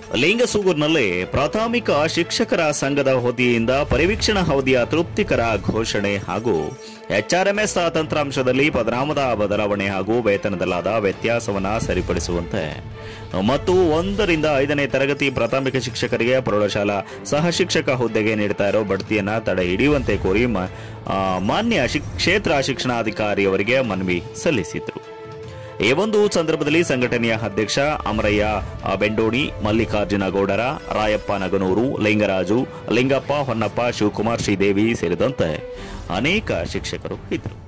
ಲಿಂಗಸೂಗೂರಿನಲ್ಲಿ ಪ್ರಾಥಮಿಕ ಶಿಕ್ಷಕರ ಸಂಘದ ಹುದ್ದೆಯಿಂದ ಪರಿವೀಕ್ಷಣಾ ಅವಧಿಯ ತೃಪ್ತಿಕರ ಘೋಷಣೆ ಹಾಗೂ ಎಚ್ಆರ್ಎಂಎಸ್ ತಂತ್ರಾಂಶದಲ್ಲಿ ಪದನಾಮದ ಬದಲಾವಣೆ ಹಾಗೂ ವೇತನದಲ್ಲಾದ ವ್ಯತ್ಯಾಸವನ್ನು ಸರಿಪಡಿಸುವಂತೆ ಮತ್ತು ಒಂದರಿಂದ ಐದನೇ ತರಗತಿ ಪ್ರಾಥಮಿಕ ಶಿಕ್ಷಕರಿಗೆ ಪ್ರೌಢಶಾಲಾ ಸಹ ಶಿಕ್ಷಕ ಹುದ್ದೆಗೆ ನೀಡ್ತಾ ಇರೋ ಬಡ್ತಿಯನ್ನ ತಡೆ ಹಿಡಿಯುವಂತೆ ಕೋರಿ ಮ- ಆ, ಮಾನ್ಯ ಶಿಕ್- ಕ್ಷೇತ್ರ ಶಿಕ್ಷಣಾಧಿಕಾರಿಯವರಿಗೆ ಮನವಿ ಸಲ್ಲಿಸಿದರು ಈ ಒಂದು ಸಂದರ್ಭದಲ್ಲಿ ಸಂಘಟನೆಯ ಅಧ್ಯಕ್ಷ ಅಮರಯ್ಯ ಆ, ಬೆಂಡೋಣಿ ಮಲ್ಲಿಕಾರ್ಜುನ ಗೌಡರ ರಾಯಪ್ಪ ನಗನೂರು ಲಿಂಗರಾಜು ಲಿಂಗಪ್ಪ ಹೊನ್ನಪ್ಪ ಶಿವಕುಮಾರ್ ಶ್ರೀದೇವಿ ಸೇರಿದಂತೆ ಅನೇಕ ಶಿಕ್ಷಕರು ಇದ್ದರು